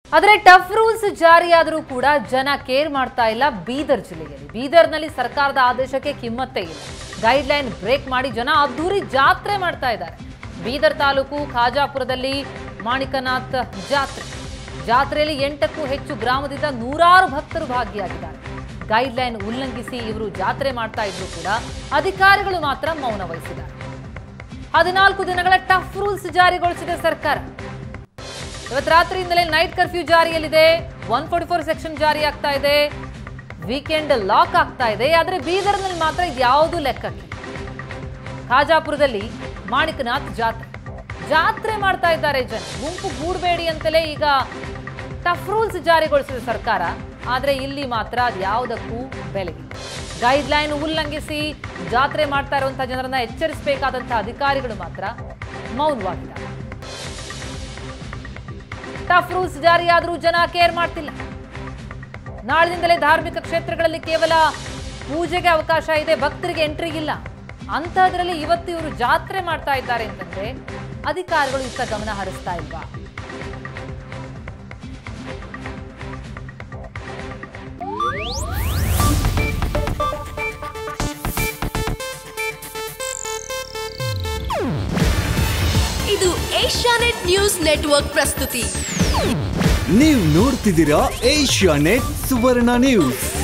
ಆದರೆ tough rules ಜಾರಿಯಾದರೂ ಕೂಡ ಜನ ಕೇರ್ ಮಾಡ್ತಾ ಇಲ್ಲ ಬೀದರ್ ಜಿಲ್ಲೆಯಲ್ಲಿ ಬೀದರ್ನಲ್ಲಿ ಸರ್ಕಾರದ ಆದೇಶಕ್ಕೆ ಕಿಮ್ಮತ್ತೇ ಇಲ್ಲ ಗೈಡ್ಲೈನ್ ಬ್ರೇಕ್ ಮಾಡಿ ಜನ ಅದ್ದೂರಿ ಜಾತ್ರೆ ಮಾಡ್ತಾ ಇದ್ದಾರೆ ಬೀದರ್ ತಾಲೂಕು ಖಾಜಾಪುರದಲ್ಲಿ ಮಾಣಿಕನಾಥ್ ಜಾತ್ರೆ ಜಾತ್ರೆಯಲ್ಲಿ ಎಂಟಕ್ಕೂ ಹೆಚ್ಚು ಗ್ರಾಮದಿಂದ ನೂರಾರು ಭಕ್ತರು ಭಾಗಿಯಾಗಿದ್ದಾರೆ ಗೈಡ್ಲೈನ್ ಉಲ್ಲಂಘಿಸಿ ಇವರು ಜಾತ್ರೆ ಮಾಡ್ತಾ ಇದ್ರು ಕೂಡ ಅಧಿಕಾರಿಗಳು ಮಾತ್ರ ಮೌನ ವಹಿಸಿದ್ದಾರೆ ಹದಿನಾಲ್ಕು ದಿನಗಳ ಟಫ್ ರೂಲ್ಸ್ ಜಾರಿಗೊಳಿಸಿದೆ ಸರ್ಕಾರ ಇವತ್ತು ರಾತ್ರಿಯಿಂದಲೇ ನೈಟ್ ಕರ್ಫ್ಯೂ ಜಾರಿಯಲ್ಲಿದೆ ಒನ್ ಫೋರ್ಟಿ ಫೋರ್ ಸೆಕ್ಷನ್ ಜಾರಿ ಆಗ್ತಾ ಇದೆ ವೀಕೆಂಡ್ ಲಾಕ್ ಆಗ್ತಾ ಇದೆ ಆದರೆ ಬೀದರ್ನಲ್ಲಿ ಮಾತ್ರ ಇದ್ಯಾವುದು ಲೆಕ್ಕಕ್ಕೆ ಖಾಜಾಪುರದಲ್ಲಿ ಮಾಣಿಕನಾಥ್ ಜಾತ್ರೆ ಜಾತ್ರೆ ಮಾಡ್ತಾ ಇದ್ದಾರೆ ಜನ ಗುಂಪು ಗೂಡಬೇಡಿ ಅಂತಲೇ ಈಗ ಟಫ್ ರೂಲ್ಸ್ ಜಾರಿಗೊಳಿಸಿದೆ ಸರ್ಕಾರ ಆದರೆ ಇಲ್ಲಿ ಮಾತ್ರ ಅದ್ಯಾವುದಕ್ಕೂ ಬೆಲೆ ಇಲ್ಲ ಗೈಡ್ಲೈನ್ ಉಲ್ಲಂಘಿಸಿ ಜಾತ್ರೆ ಮಾಡ್ತಾ ಇರುವಂತಹ ಜನರನ್ನ ಎಚ್ಚರಿಸಬೇಕಾದಂತಹ ಅಧಿಕಾರಿಗಳು ಮಾತ್ರ ಮೌನವಾಗಿದ್ದಾರೆ ಟಫ್ ರೂಲ್ಸ್ ಜಾರಿಯಾದರೂ ಜನ ಕೇರ್ ಮಾಡ್ತಿಲ್ಲ ನಾಳಿನಿಂದಲೇ ಧಾರ್ಮಿಕ ಕ್ಷೇತ್ರಗಳಲ್ಲಿ ಕೇವಲ ಪೂಜೆಗೆ ಅವಕಾಶ ಇದೆ ಭಕ್ತರಿಗೆ ಎಂಟ್ರಿ ಇಲ್ಲ ಅಂಥದ್ರಲ್ಲಿ ಇವತ್ತು ಇವರು ಜಾತ್ರೆ ಮಾಡ್ತಾ ಇದ್ದಾರೆ ಅಂತಂದ್ರೆ ಅಧಿಕಾರಿಗಳು ಇತ್ತ ಗಮನ ಹರಿಸ್ತಾ ಇಲ್ವಾ ಇದು ಏಷ್ಯಾನೆಟ್ ನ್ಯೂಸ್ ನೆಟ್ವರ್ಕ್ ಪ್ರಸ್ತುತಿ ನೀವು ನೋಡ್ತಿದ್ದೀರಾ ಏಷ್ಯಾ ನೆಟ್ ಸುವರ್ಣ ನ್ಯೂಸ್